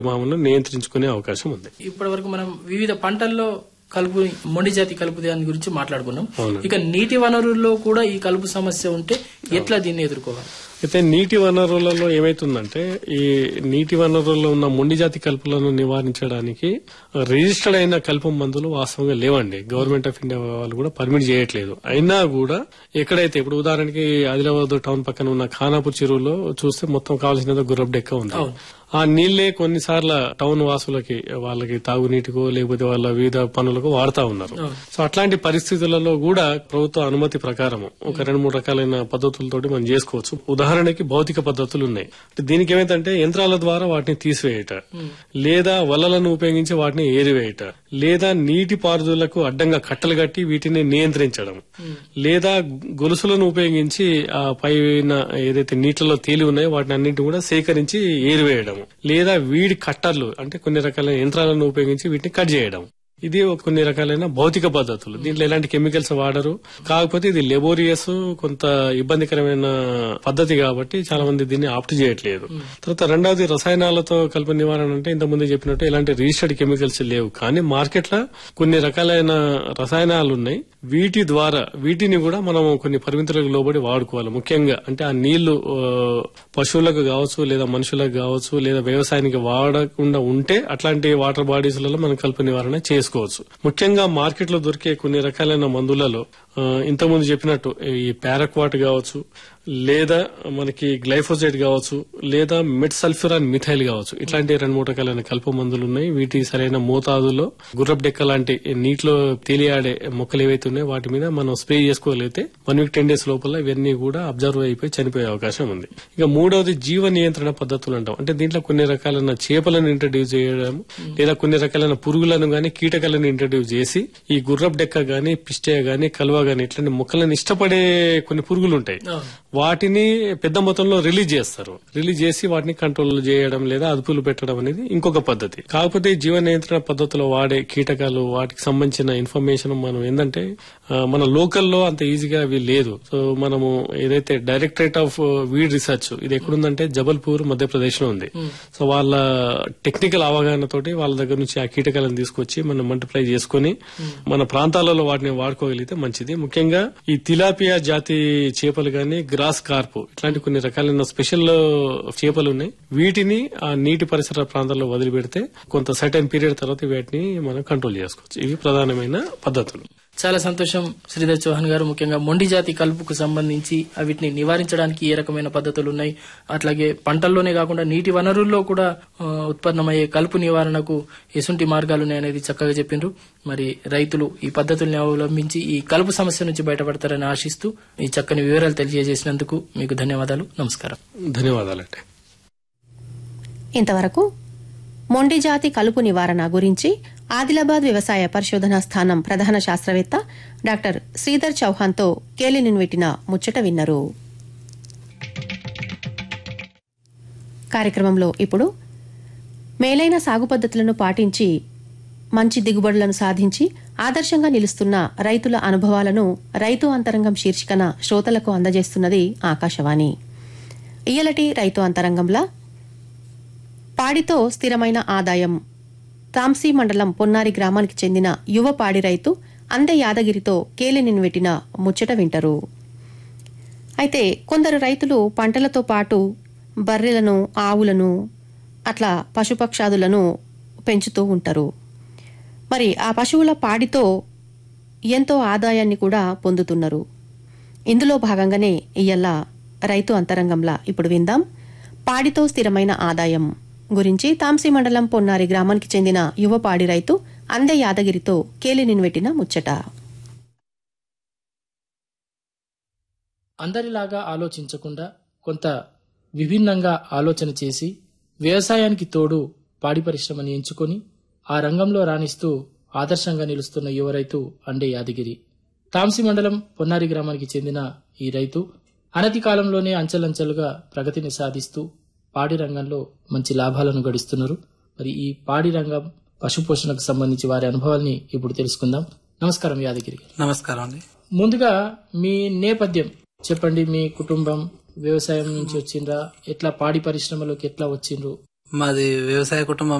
మామూలు నియంత్రించుకునే అవకాశం ఉంది ఇప్పటి వరకు మనం వివిధ పంటల్లో కలుపు మొండి జాతి కలుపు దాని గురించి మాట్లాడుకున్నాం అవునండి. ఇక నీటి వనరుల్లో కూడా ఈ కలుపు సమస్య ఉంటే ఎట్లా దీన్ని ఎదుర్కోవాలి అయితే నీటి వనరులలో ఏమైతుందంటే ఈ నీటి వనరుల్లో ఉన్న మొండి జాతి కలుపులను నివారించడానికి రిజిస్టర్డ్ అయిన కలుపు మందులు వాస్తవంగా లేవండి గవర్నమెంట్ ఆఫ్ ఇండియా వాళ్ళు కూడా పర్మిట్ చేయట్లేదు అయినా కూడా ఎక్కడైతే ఇప్పుడు ఉదాహరణకి ఆదిలాబాద్ టౌన్ పక్కన ఉన్న ఖానాపూర్ చెరువులో చూస్తే మొత్తం కావాల్సినది గుర్రపు డెక్క ఉంది ఆ నీళ్లే కొన్నిసార్లు టౌన్ వాసులకి వాళ్ళకి తాగునీటికో లేకపోతే వాళ్ళ వివిధ పనులకు వాడుతా ఉన్నారు సో అట్లాంటి పరిస్థితులలో కూడా ప్రభుత్వ అనుమతి ప్రకారం ఒక రెండు మూడు రకాలైన పద్ధతులతోటి మనం చేసుకోవచ్చు ఉదాహరణకి భౌతిక పద్ధతులు ఉన్నాయి అంటే దీనికి ఏమైందంటే యంత్రాల ద్వారా వాటిని తీసివేయట లేదా వలలను ఉపయోగించి వాటిని ఏరివేయట లేదా నీటి పారుదలకు అడ్డంగా కట్టలు కట్టి వీటిని నియంత్రించడం లేదా గొలుసులను ఉపయోగించి ఆ పైన ఏదైతే నీటిలో తేలి ఉన్నాయో వాటిని అన్నింటిని కూడా సేకరించి ఏరివేయడం లేదా వీడి కట్టర్లు అంటే కొన్ని రకాల యంత్రాలను ఉపయోగించి వీటిని కట్ చేయడం ఇది ఒక కొన్ని రకాలైన భౌతిక పద్ధతులు దీంట్లో ఎలాంటి కెమికల్స్ వాడరు కాకపోతే ఇది లెబోరియస్ కొంత ఇబ్బందికరమైన పద్ధతి కాబట్టి చాలా మంది దీన్ని ఆప్ట్ చేయట్లేదు తర్వాత రెండవది రసాయనాలతో కలుపు నివారణ అంటే ఇంత ముందు చెప్పినట్టు ఎలాంటి రిజిస్టర్డ్ కెమికల్స్ లేవు కానీ మార్కెట్ లో కొన్ని రకాలైన రసాయనాలు ఉన్నాయి వీటి ద్వారా వీటిని కూడా మనం కొన్ని పరిమితులకు లోబడి వాడుకోవాలి ముఖ్యంగా అంటే ఆ నీళ్లు ఆ, పశువులకు కావచ్చు లేదా మనుషులకు కావచ్చు లేదా వ్యవసాయానికి వాడకుండా ఉంటే అట్లాంటి వాటర్ బాడీస్ లలో మనం కలుపు నివారణ చేసుకోవచ్చు ముఖ్యంగా మార్కెట్ లో దొరికే కొన్ని రకాలైన మందులలో ఆ, ఇంతకుముందు చెప్పినట్టు ఈ పారాక్వాట్ కావచ్చు లేదా మనకి గ్లైఫోజేట్ కావచ్చు లేదా మెట్ సల్ఫ్యూరాన్ మిథైల్ కావచ్చు ఇట్లాంటి రెండు మూడు రకాలైన కలుపు మందులు ఉన్నాయి వీటి సరైన మోతాదులో గుర్రపు డెక్క లాంటి నీటిలో తేలియాడే మొక్కలు ఏవైతే ఉన్నాయో వాటి మీద మనం స్ప్రే చేసుకోగలిగితే వన్ వీక్ టెన్ డేస్ లోపల ఇవన్నీ కూడా అబ్జర్వ్ అయిపోయి చనిపోయే అవకాశం ఉంది ఇక మూడవది జీవ నియంత్రణ పద్ధతులు అంటాం అంటే దీంట్లో కొన్ని రకాలైన చేపలను ఇంట్రడ్యూస్ చేయడం లేదా కొన్ని రకాలైన పురుగులను గాని కీటకాలను ఇంట్రడ్యూస్ చేసి ఈ గుర్రపు డెక్క గాని పిస్టే గాని కలువ గాని ఇట్లాంటి మొక్కలను ఇష్టపడే కొన్ని పురుగులు ఉంటాయి వాటిని పెద్ద మొత్తంలో రిలీజ్ చేస్తారు రిలీజ్ చేసి వాటిని కంట్రోల్ చేయడం లేదా అదుపులు పెట్టడం అనేది ఇంకొక పద్ధతి కాకపోతే ఈ జీవ నియంత్రణ పద్ధతిలో వాడే కీటకాలు వాటికి సంబంధించిన ఇన్ఫర్మేషన్ మనం ఏంటంటే ఆ, మన లోకల్లో అంత ఈజీగా అవి లేదు సో మనము ఏదైతే డైరెక్టరేట్ ఆఫ్ వీడ్ రీసెర్చ్ ఇది ఎక్కడుందంటే జబల్పూర్ మధ్యప్రదేశ్ లో ఉంది సో వాళ్ళ టెక్నికల్ అవగాహనతోటి వాళ్ళ దగ్గర నుంచి ఆ కీటకాలను తీసుకొచ్చి మనం మల్టిప్లై చేసుకుని మన ప్రాంతాలలో వాటిని వాడుకోగలిగితే మంచిది ముఖ్యంగా ఈ తిలాపియా జాతి చేపలు గాని గ్రాస్ కార్ప్ ఇట్లాంటి కొన్ని రకాలైన స్పెషల్ చేపలు ఉన్నాయి వీటిని ఆ నీటి పరిసర ప్రాంతాల్లో వదిలిపెడితే కొంత సర్టెన్ పీరియడ్ తర్వాత వీటిని మనం కంట్రోల్ చేసుకోవచ్చు ఇవి ప్రధానమైన పద్ధతులు చాలా సంతోషం శ్రీధర్ చౌహాన్ గారు ముఖ్యంగా మొండి జాతి కలుపుకు సంబంధించి వీటిని నివారించడానికి ఏ రకమైన పద్ధతులు ఉన్నాయి అట్లాగే పంటల్లోనే కాకుండా నీటి వనరుల్లో కూడా ఆ, ఉత్పన్నమయ్యే కలుపు నివారణకు ఎసుంటి మార్గాలు ఉన్నాయనేది చక్కగా చెప్పిండ్రు మరి రైతులు ఈ పద్ధతుల్ని అవలంబించి ఈ కలుపు సమస్య నుంచి బయటపడతారని ఆశిస్తూ ఈ చక్కని వివరాలు తెలియజేసినందుకు మీకు ధన్యవాదాలు నమస్కారం ధన్యవాదాలండి ఇంతవరకు మొండి జాతి కలుపు నివారణ గురించి ఆదిలాబాద్ వ్యవసాయ పరిశోధనా స్థానం ప్రధాన శాస్త్రవేత్త డాక్టర్ శ్రీధర్ చౌహాన్తో కేలినిన్వెట్టిన ముచ్చట విన్నరు కార్యక్రమంలో ఇప్పుడు మేలైన సాగు పద్ధతులను పాటించి మంచి దిగుబడులను సాధించి ఆదర్శంగా నిలుస్తున్న రైతుల అనుభవాలను రైతు అంతరంగం శీర్షికన శ్రోతలకు అందజేస్తున్నది ఆకాశవాణి ఇయలటి రైతు అంతరంగంలా పాడితో స్థిరమైన ఆదాయం తాంసీ మండలం పొన్నారి గ్రామానికి చెందిన యువ పాడి రైతు అందే యాదగిరితో కేలినిన్వెట్టిన ముచ్చట వింటరు అయితే కొందరు రైతులు పంటలతో పాటు బర్రెలను ఆవులను అట్లా పశుపక్షాదులను పెంచుతూ ఉంటారు మరి ఆ పశువుల పాడితో ఎంతో ఆదాయాన్ని కూడా పొందుతున్నారు ఇందులో భాగంగానే ఇయ్యల్ల రైతు అంతరంగంలా ఇప్పుడు విందాం పాడితో స్థిరమైన ఆదాయం గురించి తాంసీ మండలం పొన్నారి గ్రామానికి చెందిన యువ పాడి రైతు అందే యాదగిరితో కేలినిన్వెట్టిన ముచ్చట అందరిలాగా ఆలోచించకుండా కొంత విభిన్నంగా ఆలోచన చేసి వ్యవసాయానికి తోడు పాడి పరిశ్రమని ఎంచుకొని ఆ రంగంలో రాణిస్తూ ఆదర్శంగా నిలుస్తున్న యువ రైతు అండే యాదగిరి తాంసి మండలం పొన్నారి గ్రామానికి చెందిన ఈ రైతు అనతి కాలంలోనే అంచెలంచెలుగా ప్రగతిని సాధిస్తూ పాడి రంగంలో మంచి లాభాలను గడిస్తున్నారు మరి ఈ పాడి రంగం పశుపోషణకు సంబంధించి వారి అనుభవాల్ని ఇప్పుడు తెలుసుకుందాం నమస్కారం యాదగిరి గారు. నమస్కారం అండి ముందుగా మీ నేపథ్యం చెప్పండి మీ కుటుంబం వ్యవసాయం నుంచి వచ్చిండ్రా ఎట్లా పాడి పరిశ్రమలోకి ఎట్లా వచ్చిండ్రు మాది వ్యవసాయ కుటుంబం